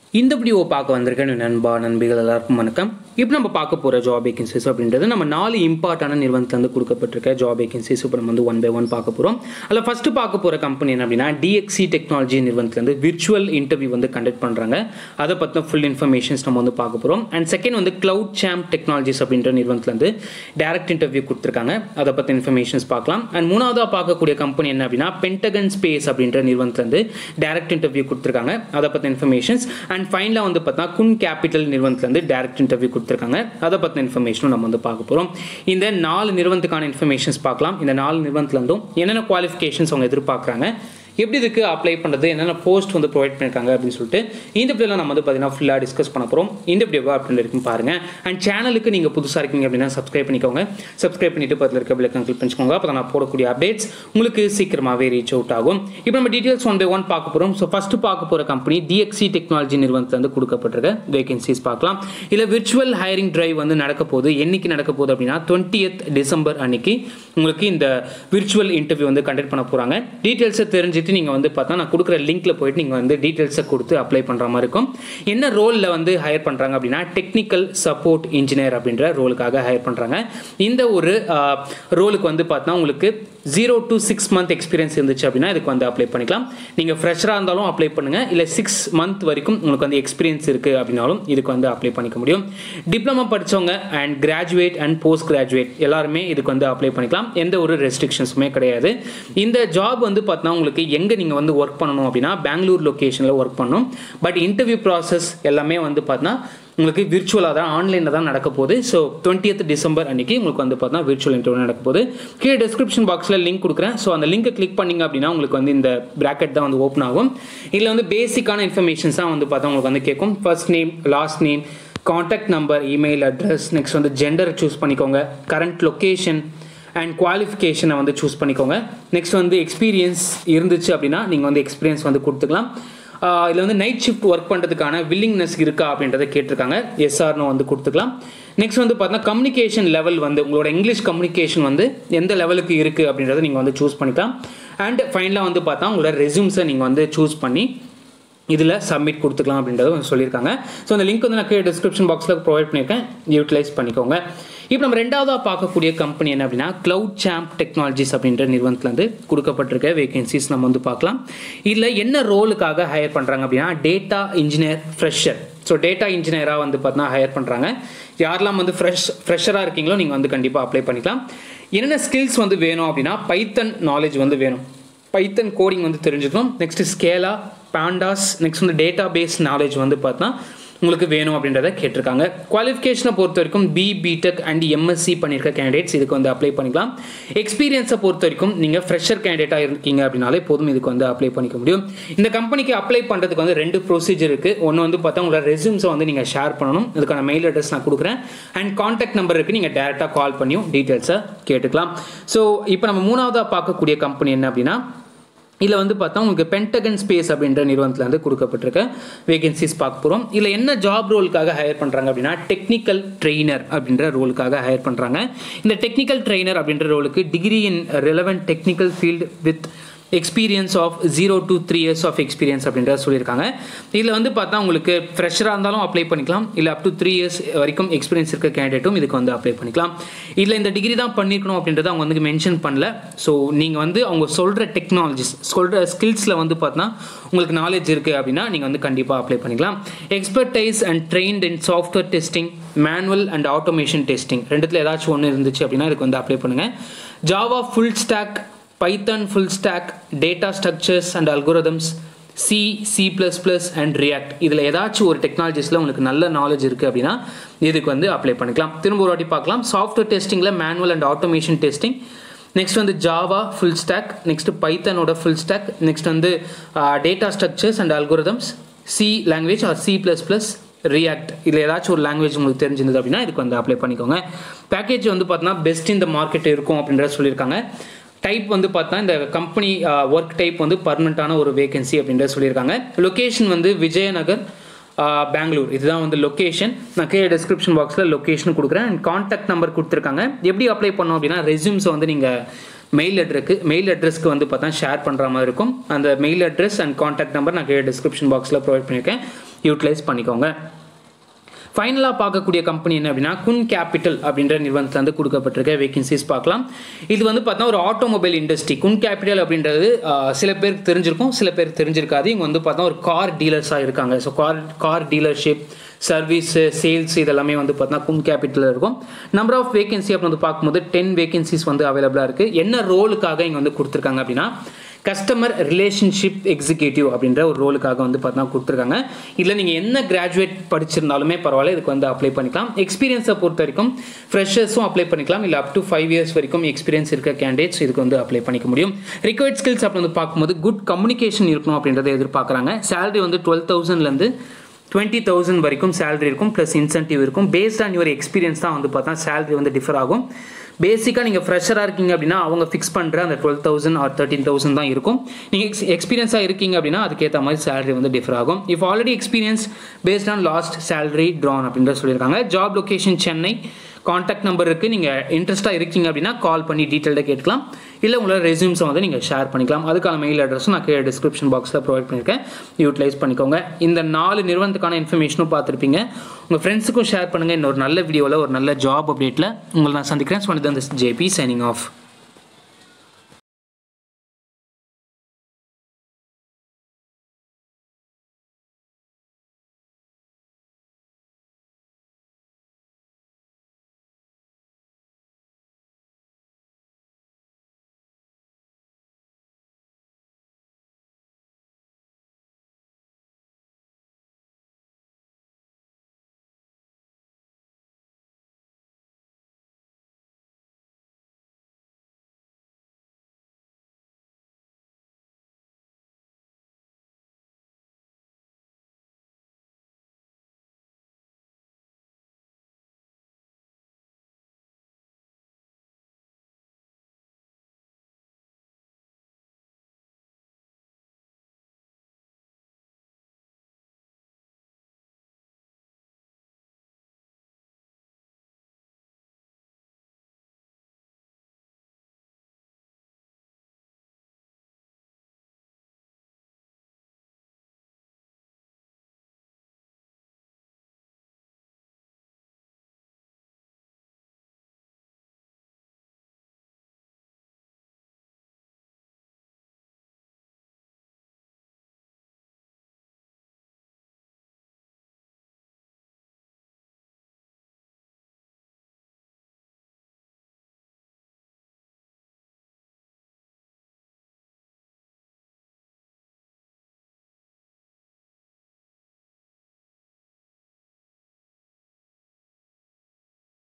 இந்த வீடியோ பார்க்க வந்திருக்கேன் நண்பா நண்பிகள் எல்லாருக்கும் வணக்கம் இப்போ நம்ம பார்க்க போகிற ஜாப் வேகன்சிஸ் அப்படின்றது நம்ம நாலு இம்பார்ட்டான நிறுவனத்துலேருந்து கொடுக்கப்பட்டிருக்க ஜாப் வேகன்சிஸ் இப்போ நம்ம வந்து ஒன் பை ஒன் பார்க்க போகிறோம் அதில் ஃபஸ்ட்டு பார்க்க போகிற கம்பெனி என்ன அப்படின்னா டிஎக்சி டெக்னாலஜி நிறுவனத்துலேருந்து விர்ச்சுவல் இன்டர்வியூ வந்து கண்டக்ட் பண்ணுறாங்க அதை பற்றின ஃபுல் இன்ஃபர்மேஷன்ஸ் நம்ம வந்து பார்க்க போகிறோம் அண்ட் செகண்ட் வந்து கிளவுட் சாம்ப் டெக்னாலஜிஸ் அப்படின்ற நிறுவனத்துலேருந்து டேரக்ட் இன்டர்வியூ கொடுத்துருக்காங்க அதை பற்றி இன்ஃபர்மேஷன்ஸ் பார்க்கலாம் அண்ட் மூணாவதாக பார்க்கக்கூடிய கம்பெனி என்ன அப்படின்னா பென்டகன் ஸ்பேஸ் அப்படின்ற நிறுவனத்துலேருந்து டேரக்ட் இன்டர்வியூ கொடுத்துருக்காங்க அதை பற்றி இன்ஃபர்மேஷன்ஸ் அண்ட் ஃபைனலாக வந்து பார்த்தா குன் கேபிட்டல் நிறுவனத்துலேருந்து டேரக்ட் இன்டர்வியூ கொடுத்துருக்காங்க அதை பற்றின இன்ஃபர்மேஷனும் நம்ம வந்து பார்க்க போகிறோம் இந்த நாலு நிறுவனத்துக்கான இன்ஃபர்மேஷன்ஸ் பார்க்கலாம் இந்த நாலு நிறுவனத்துலேருந்தும் என்னென்ன குவாலிஃபிகேஷன்ஸ் அவங்க எதிர்பார்க்குறாங்க எப்படி இதுக்கு அப்ளை பண்ணுறது என்னென்ன போஸ்ட் வந்து ப்ரொவைட் பண்ணியிருக்காங்க அப்படின்னு சொல்லிட்டு இந்த வீடியோவில் நம்ம வந்து பார்த்தீங்கன்னா ஃபுல்லாக டிஸ்கஸ் பண்ண போகிறோம் இந்த வீடியோவா அப்படின்னு இருக்கும் பாருங்கள் அண்ட் சேனலுக்கு நீங்கள் புதுசாக இருக்கீங்க அப்படின்னா சப்ஸ்கிரைப் பண்ணிக்கோங்க சப்ஸ்கிரைப் பண்ணிட்டு பக்கத்தில் இருக்க விளக்கம் கிளிக் பண்ணிக்கோங்க அப்போ நான் போடக்கூடிய அப்டேட்ஸ் உங்களுக்கு சீக்கிரமாகவே ரீச் அவுட் ஆகும் இப்போ நம்ம டீட்டெயில்ஸ் ஒன் பை ஒன் பார்க்க போகிறோம் ஸோ ஃபஸ்ட்டு பார்க்க போகிற கம்பெனி டிஎக்சி டெக்னாலஜி நிறுவனத்துலேருந்து கொடுக்கப்பட்டிருக்க வேகன்சிஸ் பார்க்கலாம் இதில் விர்ச்சுவல் ஹையரிங் டிரைவ் வந்து நடக்க போகுது என்னைக்கு நடக்க போகுது அப்படின்னா டுவெண்ட்டியத் டிசம்பர் அன்னைக்கு உங்களுக்கு இந்த விர்ச்சுவல் இன்டர்வியூ வந்து கண்டக்ட் பண்ண போகிறாங்க டீட்டெயில்ஸை தெரிஞ்சுட்டு நீங்கள் வந்து பார்த்தா நான் கொடுக்குற லிங்க்ல போயிட்டு நீங்கள் வந்து டீட்டெயில்ஸை கொடுத்து அப்ளை பண்ணுற மாதிரி இருக்கும் என்ன ரோலில் வந்து ஹையர் பண்ணுறாங்க அப்படின்னா டெக்னிக்கல் சப்போர்ட் இன்ஜினியர் அப்படின்ற ரோலுக்காக ஹையர் பண்ணுறாங்க இந்த ஒரு ரோலுக்கு வந்து பார்த்தா உங்களுக்கு zero to six month experience இருந்துச்சு அப்படின்னா இதுக்கு வந்து அப்ளை பண்ணிக்கலாம் நீங்கள் ஃப்ரெஷராக இருந்தாலும் அப்ளை பண்ணுங்கள் இல்லை சிக்ஸ் மந்த் வரைக்கும் உங்களுக்கு வந்து எக்ஸ்பீரியன்ஸ் இருக்குது அப்படின்னாலும் இதுக்கு வந்து அப்ளை பண்ணிக்க முடியும் டிப்ளமா படித்தவங்க and graduate and post graduate எல்லாருமே இதுக்கு வந்து அப்ளை பண்ணிக்கலாம் எந்த ஒரு ரெஸ்ட்ரிக்ஷன்ஸுமே கிடையாது இந்த ஜாப் வந்து பார்த்தா உங்களுக்கு எங்கே நீங்கள் வந்து ஒர்க் பண்ணணும் அப்படின்னா பெங்களூர் லொக்கேஷனில் ஒர்க் பண்ணணும் பட் இன்டர்வியூ ப்ராசஸ் எல்லாமே வந்து பார்த்தா உங்களுக்கு விர்ச்சுவலாக தான் ஆன்லைனில் தான் நடக்க போகுது ஸோ டுவெண்ட்டியத் டிசம்பர் அன்றைக்கி உங்களுக்கு வந்து பார்த்தா விர்ச்சுவல் இன்டர்வியூ நடக்க போகுது கீழே டிஸ்கிரிப்ஷன் பாக்ஸில் லிங்க் கொடுக்குறேன் ஸோ அந்த லிங்கை கிளிக் பண்ணிங்க அப்படின்னா உங்களுக்கு வந்து இந்த ப்ராக்கெட் தான் வந்து ஓப்பன் ஆகும் இதில் வந்து பேசிக்கான இன்ஃபர்மேஷன்ஸ் தான் வந்து பார்த்தா உங்களுக்கு வந்து கேட்கும் first name last name contact number email address next வந்து ஜெண்டர் சூஸ் பண்ணிக்கோங்க கரண்ட் லொக்கேஷன் அண்ட் குவாலிஃபிகேஷனை வந்து சூஸ் பண்ணிக்கோங்க நெக்ஸ்ட் வந்து எக்ஸ்பீரியன்ஸ் இருந்துச்சு அப்படின்னா நீங்கள் வந்து எக்ஸ்பீரியன்ஸ் வந்து கொடுத்துக்கலாம் இதில் வந்து நைட் ஷிஃப்ட் ஒர்க் பண்ணுறதுக்கான வில்லிங்னஸ் இருக்கா அப்படின்றத கேட்டிருக்காங்க எஸ்ஆர்னோ வந்து கொடுத்துக்கலாம் நெக்ஸ்ட் வந்து பார்த்தீங்கன்னா கம்யூனிகேஷன் லெவல் வந்து உங்களோட இங்கிலீஷ் கம்யூனிகேஷன் வந்து எந்த லெவலுக்கு இருக்குது அப்படின்றத நீங்கள் வந்து சூஸ் பண்ணிக்கலாம் அண்ட் ஃபைனலாக வந்து பார்த்தா உங்களோட ரெசியூம்ஸை நீங்கள் வந்து சூஸ் பண்ணி இதில் சப்மிட் கொடுத்துக்கலாம் அப்படின்றத வந்து சொல்லியிருக்காங்க ஸோ அந்த லிங்க் வந்து நான் கீழே டிஸ்கிரிப்ஷன் பாக்ஸில் ப்ரொவைட் பண்ணியிருக்கேன் யூட்டிலைஸ் பண்ணிக்கோங்க இப்போ நம்ம ரெண்டாவதாக பார்க்கக்கூடிய கம்பெனி என்ன அப்படின்னா க்ளவுட் சாம்ப் டெக்னாலஜிஸ் அப்படின்ற நிறுவனத்துலேருந்து கொடுக்கப்பட்டிருக்க வேகன்சிஸ் நம்ம வந்து பார்க்கலாம் இதில் என்ன ரோலுக்காக ஹையர் பண்ணுறாங்க அப்படின்னா data engineer fresher so data இன்ஜினியராக வந்து பார்த்தீங்கன்னா ஹையர் பண்ணுறாங்க யாரெல்லாம் வந்து ஃப்ரெஷ் ஃப்ரெஷராக இருக்கீங்களோ நீங்கள் வந்து கண்டிப்பாக அப்ளை பண்ணிக்கலாம் என்னென்ன ஸ்கில்ஸ் வந்து வேணும் அப்படின்னா பைத்தன் நாலேஜ் வந்து வேணும் பைத்தன் கோடிங் வந்து தெரிஞ்சுக்கணும் நெக்ஸ்ட் ஸ்கேலா பாண்டாஸ் நெக்ஸ்ட் வந்து டேட்டா பேஸ் நாலேஜ் வந்து பார்த்தா உங்களுக்கு வேணும் அப்படின்றத கேட்டிருக்காங்க குவாலிஃபிகேஷனை பொறுத்த வரைக்கும் பி பிடெக் அண்ட் எம்எஸ்சி பண்ணியிருக்க கேண்டிடேட்ஸ் இதுக்கு வந்து அப்ளை பண்ணிக்கலாம் எக்ஸ்பீரியன்ஸை பொறுத்த வரைக்கும் நீங்கள் ஃப்ரெஷர் கேண்டிடேட்டாக இருக்கீங்க அப்படின்னாலே போதும் இதுக்கு வந்து அப்ளை பண்ணிக்க முடியும் இந்த கம்பெனிக்கு அப்ளை பண்ணுறதுக்கு வந்து ரெண்டு ப்ரொசீஜர் இருக்குது ஒன்று வந்து பார்த்தா உங்களோட ரெசியூம்ஸை வந்து நீங்கள் ஷேர் பண்ணணும் அதுக்கான மெயில் அட்ரஸ் நான் கொடுக்குறேன் அண்ட் காண்டாக்ட் நம்பர் இருக்குது நீங்கள் டேரெக்டாக கால் பண்ணியும் டீட்டெயில்ஸை கேட்டுக்கலாம் ஸோ இப்போ நம்ம மூணாவதாக பார்க்கக்கூடிய கம்பெனி என்ன அப்படின்னா இதில் வந்து பார்த்தா உங்களுக்கு பென்டகன் ஸ்பேஸ் அப்படின்ற நிறுவனத்தில் வந்து கொடுக்கப்பட்டிருக்க வேகன்சிஸ் பார்க்க போகிறோம் இதில் என்ன ஜாப் ரோலுக்காக ஹையர் பண்ணுறாங்க அப்படின்னா டெக்னிக்கல் ட்ரெயினர் அப்படின்ற ரோலுக்காக ஹையர் பண்ணுறாங்க இந்த டெக்னிக்கல் ட்ரெயினர் அப்படின்ற ரோலுக்கு degree in relevant technical field with experience of zero to three years of experience அப்படின்றத சொல்லியிருக்காங்க இதில் வந்து பார்த்தா உங்களுக்கு ஃப்ரெஷராக இருந்தாலும் அப்ளை பண்ணிக்கலாம் இல்லை அப் டு த்ரீ இயர்ஸ் வரைக்கும் எக்ஸ்பீரியன்ஸ் இருக்க கேண்டிடேட்டும் இதுக்கு வந்து அப்ளை பண்ணிக்கலாம் இதில் இந்த டிகிரி தான் பண்ணியிருக்கணும் அப்படின்றத அவங்க வந்து மென்ஷன் பண்ணல ஸோ நீங்கள் வந்து அவங்க சொல்கிற டெக்னாலஜிஸ் சொல்கிற ஸ்கில்ஸில் வந்து பார்த்தா உங்களுக்கு நாலேஜ் இருக்குது அப்படின்னா நீங்கள் வந்து கண்டிப்பாக அப்ளை பண்ணிக்கலாம் expertise and trained in software testing manual and automation testing ரெண்டுத்தில் ஏதாச்சும் ஒன்று இருந்துச்சு அப்படின்னா இதுக்கு வந்து அப்ளை பண்ணுங்கள் Java full stack Python full stack data structures and algorithms C C plus plus and React இதில் ஏதாச்சும் ஒரு டெக்னாலஜிஸில் உங்களுக்கு நல்ல நாலேஜ் இருக்குது அப்படின்னா இதுக்கு வந்து அப்ளை பண்ணிக்கலாம் திரும்ப ஒரு வாட்டி பார்க்கலாம் சாஃப்ட்வேர் டெஸ்டிங்கில் manual and automation testing next வந்து ஜாவா ஃபுல் ஸ்டாக் நெக்ஸ்ட் பைத்தனோட ஃபுல் ஸ்டாக் நெக்ஸ்ட் வந்து data structures and algorithms C language or C plus plus React இதில் ஏதாச்சும் ஒரு லாங்குவேஜ் உங்களுக்கு தெரிஞ்சிருந்தது அப்படின்னா இதுக்கு வந்து அப்ளை பண்ணிக்கோங்க பேக்கேஜ் வந்து பார்த்தீங்கன்னா பெஸ்ட் இந்த மார்க்கெட் இருக்கும் அப்படின்றத சொல்லியிருக்காங்க டைப் வந்து பார்த்தா இந்த கம்பெனி ஒர்க் டைப் வந்து பர்மனண்ட்டான ஒரு வேகன்சி அப்படின்றத சொல்லியிருக்காங்க லொக்கேஷன் வந்து விஜயநகர் பெங்களூர் இதுதான் வந்து லொக்கேஷன் நான் கீழே டிஸ்கிரிப்ஷன் பாக்ஸில் லொக்கேஷன் கொடுக்குறேன் அண்ட் காண்டாக்ட் நம்பர் கொடுத்துருக்காங்க எப்படி அப்ளை பண்ணோம் அப்படின்னா ரெஸ்யூம்ஸை வந்து நீங்கள் மெயில் அட்ரஸ்க்கு மெயில் அட்ரஸ்க்கு வந்து பார்த்தா ஷேர் பண்ணுற மாதிரி இருக்கும் அந்த mail address and contact number நான் கீழே டிஸ்கிரிப்ஷன் பாக்ஸில் ப்ரொவைட் பண்ணியிருக்கேன் யூட்டிலைஸ் பண்ணிக்கோங்க ஃபைனலாக பார்க்கக்கூடிய கம்பெனி என்ன அப்படின்னா குன் கேபிட்டல் அப்படின்ற நிறுவனத்தில் வந்து கொடுக்கப்பட்டிருக்க வேகன்சிஸ் பார்க்கலாம் இது வந்து பார்த்தா ஒரு ஆட்டோமொபைல் இண்டஸ்ட்ரி குன் கேபிட்டல் அப்படின்றது ஆஹ், சில பேருக்கு தெரிஞ்சிருக்கும் சில பேருக்கு தெரிஞ்சிருக்காது இவங்க வந்து பார்த்தா ஒரு கார் டீலர்ஸாக இருக்காங்க so car car dealership service sales இதெல்லாமே வந்து பார்த்தா குன் கேபிட்டலில் இருக்கும் நம்பர் ஆஃப் வேகன்சி அப்படின்னு வந்து பார்க்கும்போது டென் வேகன்சிஸ் வந்து அவைலபிளாக இருக்குது என்ன ரோலுக்காக இங்கே வந்து கொடுத்துருக்காங்க அப்படின்னா கஸ்டமர் ரிலேஷன்ஷிப் எக்ஸிக்யூட்டிவ் அப்படின்ற ஒரு ரோலுக்காக வந்து பார்த்தா கொடுத்துருக்காங்க இதில் நீங்கள் என்ன கிராஜுவேட் படிச்சிருந்தாலுமே பரவாயில்ல இதுக்கு வந்து அப்ளை பண்ணிக்கலாம் எக்ஸ்பீரியன்ஸை பொறுத்த வரைக்கும் ஃப்ரெஷர்ஸும் அப்ளை பண்ணிக்கலாம் இல்லை அப் டு ஃபைவ் இயர்ஸ் வரைக்கும் எக்ஸ்பீரியன்ஸ் இருக்க கேண்டிடேட்ஸ் இதுக்கு வந்து அப்ளை பண்ணிக்க முடியும் ரிக்வயர்ட் ஸ்கில்ஸ் அப்படி வந்து பார்க்கும்போது குட் கம்யூனிகேஷன் இருக்கணும் அப்படின்றத எதிர்பார்க்குறாங்க சேலரி வந்து டுவெல் தௌசண்ட்லேருந்து டுவெண்ட்டி தௌசண்ட் வரைக்கும் சேலரி இருக்கும் ப்ளஸ் இன்சென்டிவ் இருக்கும் பேஸ்ட் ஆன் யுவர் எக்ஸ்பீரியன்ஸ் தான் வந்து பார்த்தா சேலரி வந்து டிஃபர் ஆகும் பேசிக்காக நீங்கள் ஃப்ரெஷராக இருக்கீங்க அப்படின்னா அவங்க ஃபிக்ஸ் பண்ணுற அந்த twelve thousand or thirteen thousand தான் இருக்கும் நீங்கள் எக்ஸ் எக்ஸ்பீரியன்ஸாக இருக்கீங்க அப்படின்னா அதுக்கேற்ற மாதிரி சேலரி வந்து டிஃபர் ஆகும் if already experience based on last salary drawn அப்படின்ற சொல்லியிருக்காங்க job location Chennai contact number இருக்குது நீங்கள் இன்ட்ரெஸ்ட்டாக இருக்கீங்க அப்படின்னா கால் பண்ணி டீட்டெயில்டாக கேட்கலாம் இல்லை உங்களோட ரெசியூம்ஸை வந்து நீங்கள் ஷேர் பண்ணிக்கலாம் அதுக்கான மெயில் அட்ரஸும் நான் கீழே டிஸ்கிரிப்ஷன் பாக்ஸில் ப்ரொவைட் பண்ணியிருக்கேன் யூட்டிலைஸ் பண்ணிக்கோங்க இந்த நாலு நிறுவனத்துக்கான இன்ஃபர்மேஷனும் பார்த்துருப்பீங்க உங்கள் ஃப்ரெண்ட்ஸுக்கும் ஷேர் பண்ணுங்கள் இன்னொரு நல்ல வீடியோவில் ஒரு நல்ல ஜாப் அப்டேட்டில் உங்களை நான் சந்திக்கிறேன் so this JP signing of